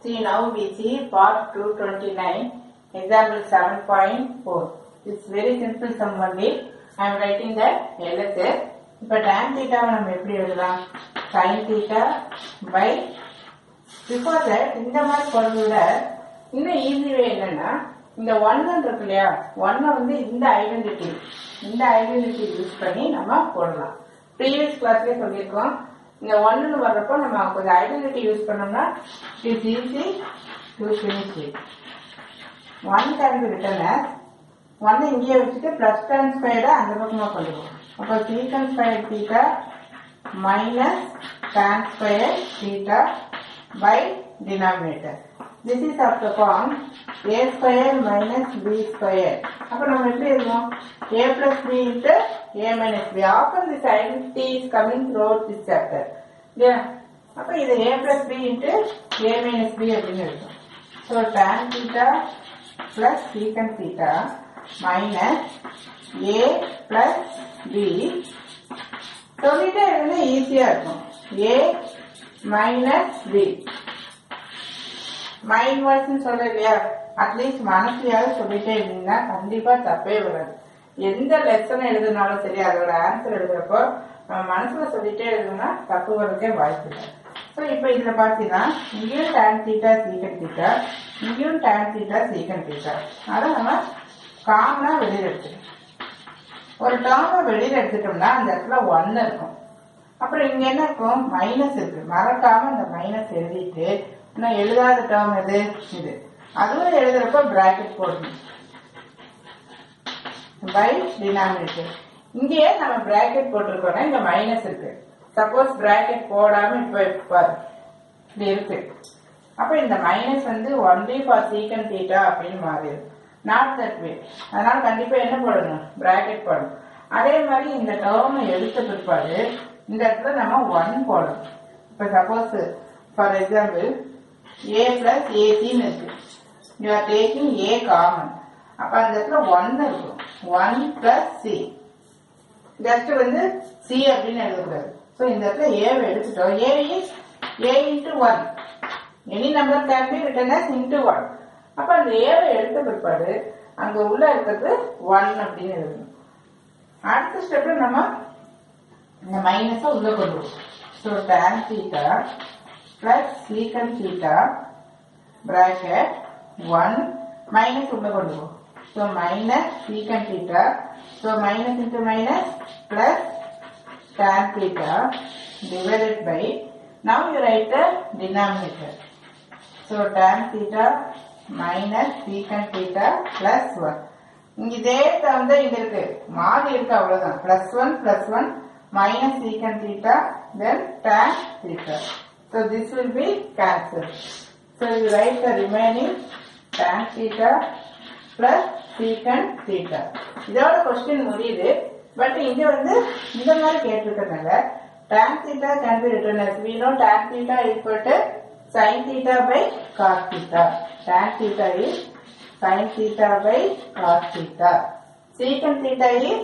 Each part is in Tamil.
See now we see part 229, example 7.4. It's very simple sum only. I am writing the LSS. இப்போ tan theta வை நம்ம எப்படி எழுதலாம் sin theta by before that இந்த மாதிரி போடுறத விட இன்னும் ஈஸி வே என்னன்னா இந்த ஒன்னு இருக்கு இல்லையா ஒன்னை வந்து இந்த ஐடென்டிட்டி இந்த ஐடென்டிட்டி யூஸ் பண்ணி நம்ம போடலாம் ப்ரீவியஸ் கிளாஸ்லயே சொல்லியிருக்கோம் இந்த ஒன்னு வர்றப்போ நம்ம கொஞ்சம் ஐடென்டிட்டி யூஸ் பண்ணோம்னா it's easy to finish it one can be written as ஒன்னு இங்கேயே வச்சுட்டு பிளஸ் டென் ஸ்கொயர்டை அந்த பக்கமா கொண்டு போகும் அப்போ secant square theta minus tan square theta by denominator this is of the form A square minus B square அப்போ நம்ம எப்படி எழுதுவோம் A plus B into A minus B often this identity is coming throughout this chapter இல்லையா அப்போ இது A plus B into A minus B அப்படின்னு இருக்கும் so tan theta plus secant theta minus a plus b சொல்லிட்டே இருந்தா ஈஸியா இருக்கும் a minus b mind voice சொல்ற இல்லையா அட்லீஸ்ட் மனசுலயாவது சொல்லிட்டே இருந்தீங்கன்னா கண்டிப்பா தப்பே வராது எந்த லெசன் எழுதுனாலும் சரி அதோட ஆன்சர் எழுதுறப்போ நம்ம மனசுல சொல்லிட்டே எழுதுனா தப்பு வரதுக்கே வாய்ப்பு இல்லை ஸோ இப்போ இதுல பாத்தீங்கன்னா இங்கேயும் tan தீட்டா சீக்கன் தீட்டா இங்கேயும் tan தீட்டா சீக்கன் தீட்டா அதை நம்ம காமனா வெளியில எடுத்துக்கணும் ஒரு டேர்மை வெளியில எடுத்துட்டோம்னா அந்த இடத்துல ஒன்னு இருக்கும் அப்புறம் இங்க என்ன இருக்கும் மைனஸ் இருக்கு மறக்காம அந்த மைனஸ் எழுதிட்டு இன்னும் எழுதாத டேர்ம் எது இது அதுவும் எழுதுறப்ப பிராக்கெட் போடணும் பை டினாமினேட்டர் இங்கேயே நம்ம பிராக்கெட் போட்டிருக்கோம்னா இங்க மைனஸ் இருக்கு சப்போஸ் பிராக்கெட் போடாம இப்ப பாரு இப்படி இருக்கு அப்ப இந்த மைனஸ் வந்து ஒன்லி ஃபார் சீக்கன் தீட்டா அப்படின்னு மாறிடும் நாட் தட் வே அதனால கண்டிப்பா என்ன போடணும் பிராக்கெட் போடணும் அதே மாதிரி இந்த டேர்மை எடுத்த பிற்பாடு இந்த இடத்துல நம்ம ஒன் போடணும் இப்ப suppose for example A plus ஏசின்னு இருக்கு you are taking A common அப்ப அந்த இடத்துல ஒன் இருக்கும் ஒன் பிளஸ் சி ஜஸ்ட் வந்து சி அப்படின்னு எழுதக்கூடாது ஸோ இந்த இடத்துல ஏவை எடுத்துட்டோம் A is A into one any number can be written as into one அப்ப அந்த ஏவை எடுத்த பிற்பாடு அங்க உள்ள இருக்கிறது ஒன் அப்படின்னு எழுதணும் அடுத்த ஸ்டெப்ல நம்ம இந்த மைனஸை உள்ள கொண்டு வருவோம் so tan theta plus secant theta bracket one minus உள்ள கொண்டு போகும் so minus secant theta so minus into minus plus tan theta divided by now you write the denominator so tan theta minus secant theta plus 1 இங்க இதே term தான் இங்க இருக்கு மாறி இருக்கு அவ்வளவுதான் plus 1 plus 1 minus secant theta then tan theta so this will be cancelled so you write the remaining tan theta plus secant theta இதோட கொஸ்டின் முடியுது பட் இங்க வந்து இந்த மாதிரி கேட்டிருக்கறதுனால tan theta can be written as we know tan theta equal to sin theta by cos theta tan theta is sin theta by cos theta secant theta is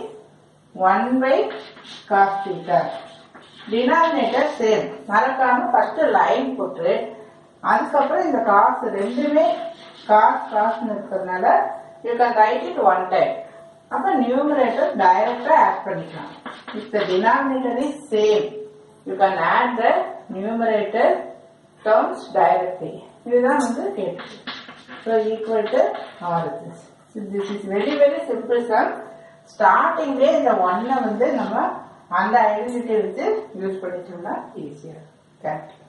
1 by cos theta denominator same மறக்காம ஃபர்ஸ்ட் லைன் போட்டு அதுக்கப்புறம் இந்த காஸ் ரெண்டுமே காஸ் காஸ்னு இருக்கிறதுனால you can write it one time அப்ப நியூமரேட்டர் டைரக்டா ஆட் பண்ணிக்கலாம் if the denominator is same you can add the numerator terms directly இதுதான் வந்து கேட்டு so equal to all this this is very very simple sum ஸ்டார்டிங்லேயே இந்த ஒன்னை வந்து நம்ம அந்த ஐடென்டிட்டி வச்சு யூஸ் பண்ணிட்டோம்னா ஈஸியாக தேங்க்யூ